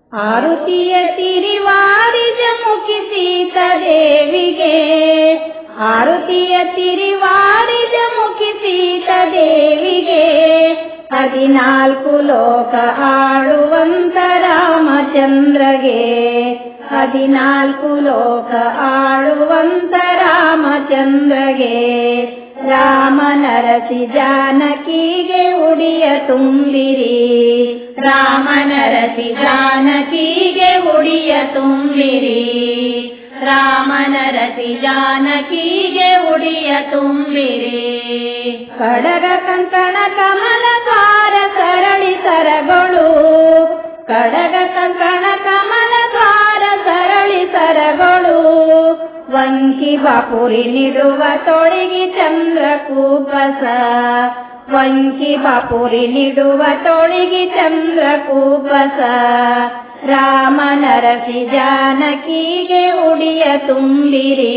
ಆರುತಿಯ ತಿರಿವಾರಿಜ ಮುಖಿ ಸೀತಾದೇವಿಗೆ ಆರುತಿಯ ತಿರಿವಾರಿಜ ಮುಖಿ ಸೀತಾದೇವಿಗೆ ಹದಿನಾಲ್ಕು ಲೋಕ ಆಳುವಂತ ರಾಮಚಂದ್ರಗೆ ಹದಿನಾಲ್ಕು ಲೋಕ ಆಳುವಂತ ರಾಮಚಂದ್ರಗೆ ರಾಮನರಸಿ ಜಾನಕಿಗೆ ಉಡಿಯ ತುಂಬಿರಿ ರಾಮನರಸಿ ಜಾನಕಿಗೆ ಉಡಿಯ ತುಂಬಿರಿ ರಾಮನರಸಿ ಜಾನಕಿಗೆ ಉಡಿಯ ತುಂಬಿರಿ ಕಡಗ ಕಂಕಣ ಕಮಲ ದ್ವಾರ ಸರಳಿ ಸರಗಳು ಕಡಗ ಕಂಕಣ ಕಮಲ ದ್ವಾರ ಸರಳಿ ಸರಗಳು ವಂಕಿ ಬಾಪುರಿ ನಿಡುವ ತೊಳಗಿ ಚಂದ್ರ ಕೂಪಸ ವಂಕಿ ಬಾಪುರಿ ನಿಡುವ ತೊಳಗಿ ಚಂದ್ರ ಕೂಪಸ ರಾಮನರಸಿ ಜಾನಕಿಗೆ ಉಡಿಯ ತುಂಬಿರಿ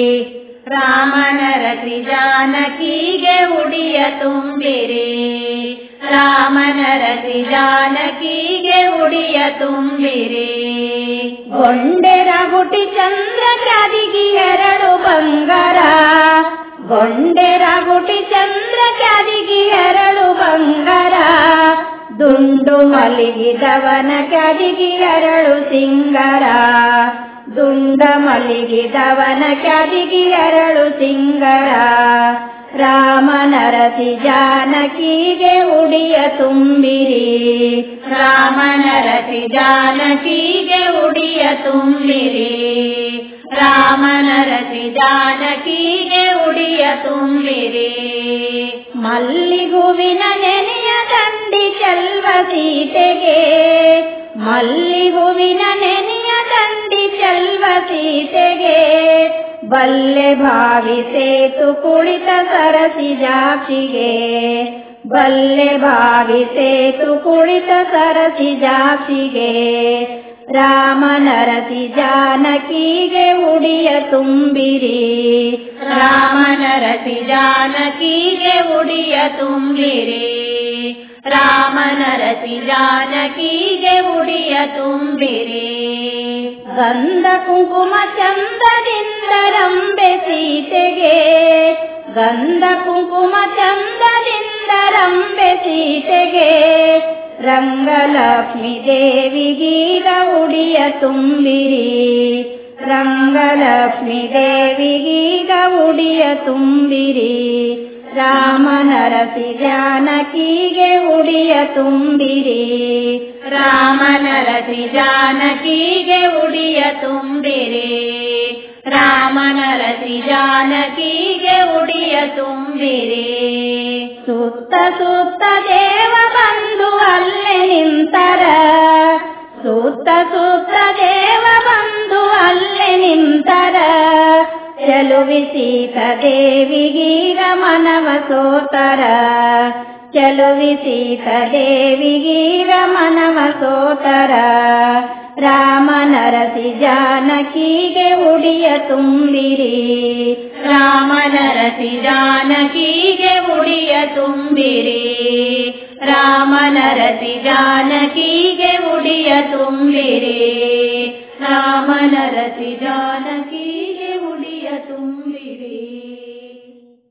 ರಾಮನರಸಿ ಜಾನಕಿಗೆ ಉಡಿಯ ತುಂಬಿರಿ ರಾಮನರಸಿ ಜಾನಕಿಗೆ ಉಡಿಯ ತುಂಬಿರಿ ಗೊಂಡೆರ ಗುಟಿ ಚಂದ್ರ ಕ್ಯಾದಿಗಿ ಎರಡು ಬಂಗಾರ ಗೊಂಡೆರ ಗುಟಿ ಚಂದ್ರ ಕ್ಯಾದಿಗಿ ಎರಡು ಬಂಗಾರ ದುಂಡು ಮಲಗಿದವನ ಕ್ಯಾದಿಗಿ ಎರಡು ಸಿಂಗರ ದುಂಡ ಮಲಗಿದವನ ಕ್ಯಾದಿಗಿ ಎರಡು ಸಿಂಗರ ರಾಮನರಸಿ ಜಾನಕಿಗೆ ಉಡಿಯ ತುಂಬಿರಿ ರಾಮನರಸಿ ಜಾನಕಿಗೆ ಉಡಿಯ ತುಂಬಿರಿ ರಾಮನರಸಿ ಜಾನಕಿಗೆ ಉಡಿಯ ತುಂಬಿರಿ ಮಲ್ಲಿಗುವಿನ ನೆನೆಯ ದಂಡಿ ಚೆಲ್ವ ಸೀತೆಗೆ ಮಲ್ಲಿಗುವಿನ ನೆನೆಯ ದಂಡಿ ಚೆಲ್ವ ಸೀತೆಗೆ ಬಲ್ಲೆ ಭಾವಿಸೇತು ಕುಳಿತ ಸರಸಿ ಜಾಕ್ಷಿಗೆ ಬಲ್ಲೆ ಭಾವಿಸೇತು ಕುಳಿತ ಸರಸಿ ಜಾಕ್ಷಿಗೆ ರಾಮನರಸಿ ಜಾನಕಿಗೆ ಉಡಿಯ ತುಂಬಿರಿ ರಾಮನರಸಿ ಜಾನಕಿಗೆ ಉಡಿಯ ತುಂಬಿರಿ ರಾಮನರಸಿ ಜಾನಕಿಗೆ ಉಡಿಯ ತುಂಬಿರಿ ಗಂಧ ಕುಂಕುಮ ಚಂದದಿಂದ ರಂಬೆ ಸೀತೆಗೆ ಗಂಧ ಕುಂಕುಮ ಚಂದದಿಂದ ರಂಬೆ ಸೀತೆಗೆ ರಂಗಲಕ್ಷ್ಮಿ ದೇವಿಗೀಗ ಉಡಿಯ ತುಂಬಿರಿ ರಂಗಲಕ್ಷ್ಮಿ ದೇವಿಗೀಗ ಉಡಿಯ ತುಂಬಿರಿ ರಾಮನರಸಿ ಜಾನಕಿಗೆ ಉಡಿಯ ತುಂಬಿರಿ ರಾಮನರಸಿ ಜಾನಕಿಗೆ ಉಡಿಯ ತುಂಬಿರಿ ರಾಮನರಸಿ ಜಾನಕಿಗೆ ಉಡಿಯ ತುಂಬಿರಿ ಸುತ್ತ ಸುತ್ತ ದೇವ ಬಂದು ಅಲ್ಲೇ ನಿಂತರ ಸುತ್ತ ಸುತ್ತ ದೇವ ಬಂದು ಅಲ್ಲೇ ನಿಂತರ ಚಲುವಿ ಸೀತ ದೇವಿಗೀಗ ಮನವ ಸೋತರ ಚಲುವಿ ಸೀತ ದೇವಿಗೀಗ ಮನವ ಸೋತರ ರಾಮನರಸಿ ಜಾನಕಿಗೆ ಉಡಿಯ ತುಂಬಿರಿ ರಾಮನರಸಿ ಜಾನಕಿಗೆ ಉಡಿಯ ತುಂಬಿರಿ ರಾಮನರಸಿ ಜಾನಕಿಗೆ ಉಡಿಯ ತುಂಬಿರಿ ರಾಮನರಸಿ ಜಾನಕಿಗೆ ಉಡಿಯ ತುಂಬಿರಿ